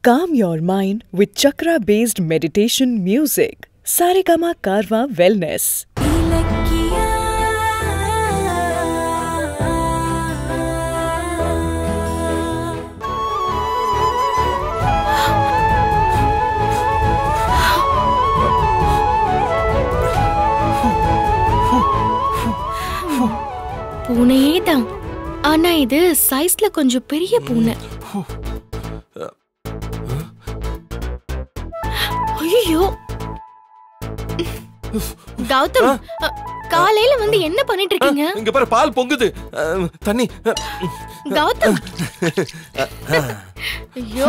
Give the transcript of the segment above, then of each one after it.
Calm your mind with chakra based meditation music. Saregama Karwa Wellness. பூனையே தான் ஆனா இது சைஸ்ல கொஞ்சம் பெரிய பூனை ஐயோ கௌதம் அ, காலையில வந்து என்ன பண்ணிட்டு இருக்கீங்க இங்க பாரு பால் பொங்குது அஹ், தண்ணி அஹ், கௌதம் ஐயோ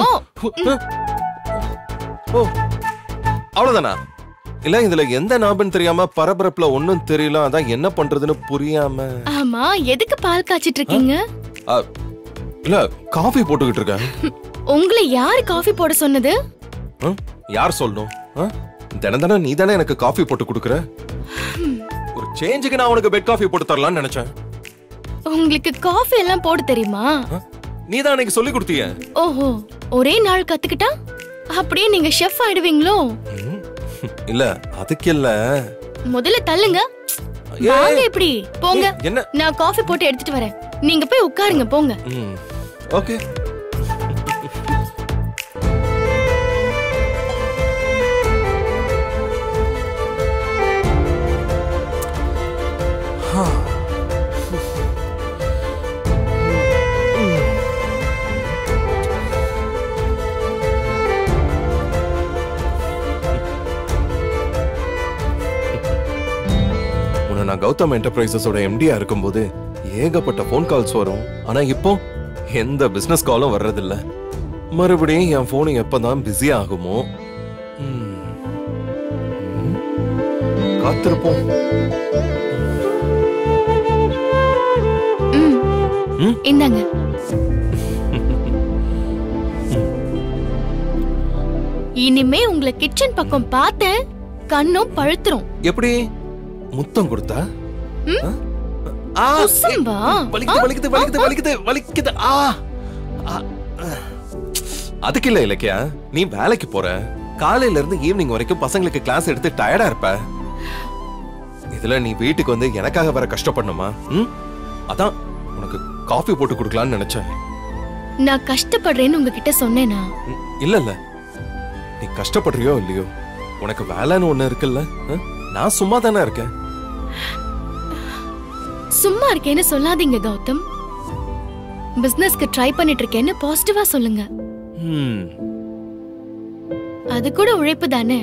ஓ அவ்வளவுதானா இல்ல இதுல எந்த ஞாபகம் தெரியாம பரபரப்புல ஒண்ணும் தெரியல அதான் என்ன பண்றதுன்னு புரியாம ஆமா எதுக்கு பால் காய்ச்சிட்டு இருக்கீங்க அஹ், இல்ல காஃபி போட்டுக்கிட்டு இருக்கேன் உங்களை யாரு காஃபி போட சொன்னது அஹ், யார் சொல்லணும் அஹ்? தினம் தினம் நீ தானே எனக்கு காஃபி போட்டு கொடுக்குற ஒரு சேஞ்சுக்கு நான் உனக்கு பெட் காஃபி போட்டு தரலாம்னு நினைச்சேன் உங்களுக்கு காஃபி எல்லாம் போட தெரியுமா நீ தான் எனக்கு சொல்லி கொடுத்தீங்க ஓஹோ ஒரே நாள் கத்துக்கிட்டா அப்படியே நீங்க ஷெஃப் ஆயிடுவீங்களோ ம், இல்ல அதுக்கு இல்ல முதல்ல தள்ளுங்க ஏய், வாங்க இப்படி போங்க ஏய், என்ன நான் காஃபி போட்டு எடுத்துட்டு வரேன் நீங்க போய் உட்காருங்க போங்க ம் ஓகே உன்னை நான் கௌதம் என்டர்பிரைசஸோட எம்டியா இருக்கும்போது ஏகப்பட்ட ஃபோன் கால்ஸ் வரும் ஆனா இப்போ எந்த பிசினஸ் காலும் வர்றதில்ல மறுபடியும் என் போன் எப்பதான் பிஸி ஆகுமோ ம். ம். காத்திருப்போம் ம். ம்? இந்தாங்க இனிமே உங்களை கிச்சன் பக்கம் பார்த்தேன் கண்ணும் பழுத்துரும் எப்படி முத்தம் கொடுத்தா ம்? ஆ? ஆ, குசும்பா? வலிக்குது வலிக்குது வலிக்குது வலிக்குது வலிக்குது ஆ ஆ, ஆ. அதுக்கு இல்ல இலக்கியா நீ வேலைக்கு போற காலையில இருந்து ஈவினிங் வரைக்கும் பசங்களுக்கு கிளாஸ் எடுத்து டயர்டா இருப்ப இதுல நீ வீட்டுக்கு வந்து எனக்காக வேற கஷ்டப்படணுமா ம்? அதான் உனக்கு காஃபி போட்டு கொடுக்கலாம்னு நினைச்சேன் நான் கஷ்டப்படுறேன்னு உங்ககிட்ட சொன்னேனா ம், இல்ல இல்ல நீ கஷ்டப்படுறியோ இல்லையோ உனக்கு வேலைன்னு ஒண்ணு இருக்குல்ல ஆ? நான் சும்மா தானே இருக்கேன் சும்மா இருக்கேன்னு சொல்லாதீங்க கௌதம் பிசினஸ்க்கு ட்ரை பண்ணிட்டு இருக்கேன்னு பாசிட்டிவா சொல்லுங்க ம் அது கூட உழைப்பு தானே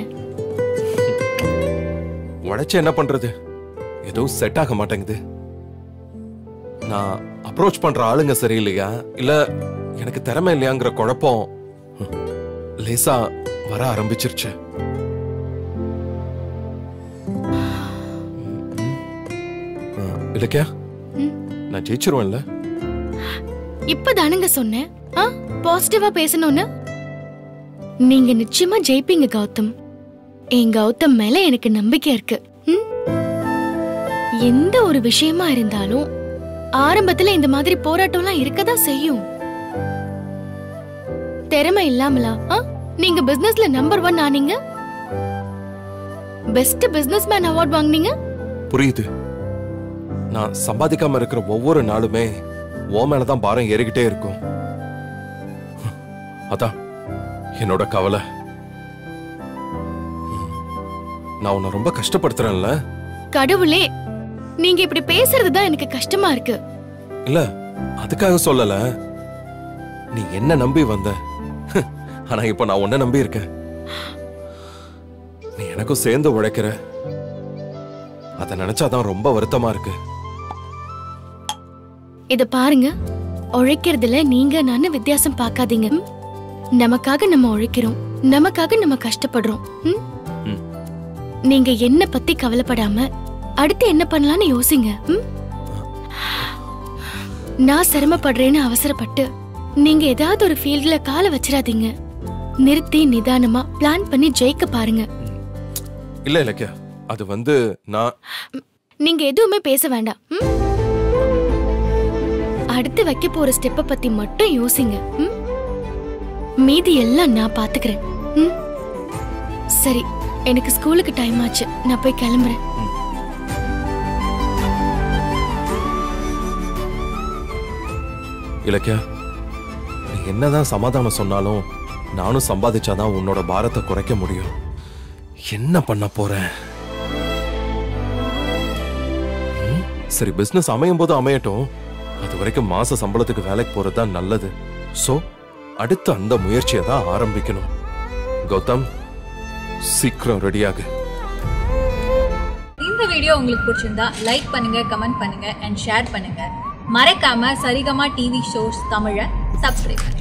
உழைச்சு என்ன பண்றது எதுவும் செட் ஆக மாட்டேங்குது நான் அப்ரோச் பண்ற ஆளுங்க சரியில்லையா இல்ல எனக்கு திறமை இல்லையாங்கிற குழப்பம் ஹம், லேசா வர ஆரம்பிச்சிருச்சு ஆ, இலக்கியா ம். நான் ஜெயிச்சிருவேன்ல இப்பதானுங்க சொன்னேன் ஆ பாசிட்டிவா பேசணும்னு நீங்க நிச்சயமா ஜெயிப்பீங்க கௌதம் என் கௌதம் மேல எனக்கு நம்பிக்கை இருக்கு ம்? எந்த ஒரு விஷயமா இருந்தாலும் ஆரம்பத்துல இந்த மாதிரி போராட்டம்லாம் இருக்கதான் செய்யும் திறமை இல்லாமலா ஆ? நீங்க பிசினஸ்ல நம்பர் ஒன் ஆனீங்க பெஸ்ட் பிசினஸ் மேன் அவார்ட் வாங்குனீங்க புரியுது நான் சம்பாதிக்காம இருக்கிற ஒவ்வொரு நாளுமே ஓ மேலதான் பாரம் ஏறிக்கிட்டே இருக்கும் அதான் என்னோட கவலை ம். நான் உன்னை ரொம்ப கஷ்டப்படுத்துறேன்ல கடவுளே நீங்க இப்படி பேசுறது தான் எனக்கு கஷ்டமா இருக்கு இல்ல அதுக்காக சொல்லல நீ என்ன நம்பி வந்த ஆனா இப்ப நான் உன்னை நம்பி இருக்கேன் நீ எனக்கும் சேர்ந்து உழைக்கிற அத நினைச்சாதான் ரொம்ப வருத்தமா இருக்கு இத பாருங்க உழைக்கிறதுல நீங்க நான் வித்தியாசம் பார்க்காதீங்க ம்? நமக்காக நம்ம உழைக்கிறோம் நமக்காக நம்ம கஷ்டப்படுறோம் ம்? ம். நீங்க என்ன பத்தி கவலைப்படாம அடுத்து என்ன பண்ணலாம்னு யோசிங்க ம்? நான் சிரமப்படுறேன்னு அவசரப்பட்டு நீங்க ஏதாவது ஒரு ஃபீல்ட்ல காலை வச்சிடாதீங்க நிறுத்தி நிதானமா பிளான் பண்ணி ஜெயிக்க பாருங்க இல்ல இலக்கியா அது வந்து நான் நீங்க எதுவுமே பேச வேண்டாம் ம்? அடுத்து வைக்க போற ஸ்டெப்ப பத்தி மட்டும் யோசிங்க ம்? மீதி எல்லாம் நான் பாத்துக்கிறேன் ம்? சரி எனக்கு ஸ்கூலுக்கு டைம் ஆச்சு நான் போய் கிளம்புறேன் இலக்கியா நீ என்னதான் சமாதானம் சொன்னாலும் நானும் சம்பாதிச்சாதான் உன்னோட பாரத்தை குறைக்க முடியும் என்ன பண்ண போறேன் ம், சரி பிசினஸ் அமையும் போது அமையட்டும் அது வரைக்கும் மாச சம்பளத்துக்கு வேலைக்கு போறது தான் நல்லது சோ அடுத்து அந்த முயற்சியை தான் ஆரம்பிக்கணும் கௌதம் சீக்கிரம் ரெடியாகு இந்த வீடியோ உங்களுக்கு பிடிச்சிருந்தா லைக் பண்ணுங்க கமெண்ட் பண்ணுங்க அண்ட் ஷேர் பண்ணுங்க மறக்காம சரிகமா டிவி ஷோஸ் தமிழை சப்ஸ்கிரைப் பண்ணுங்க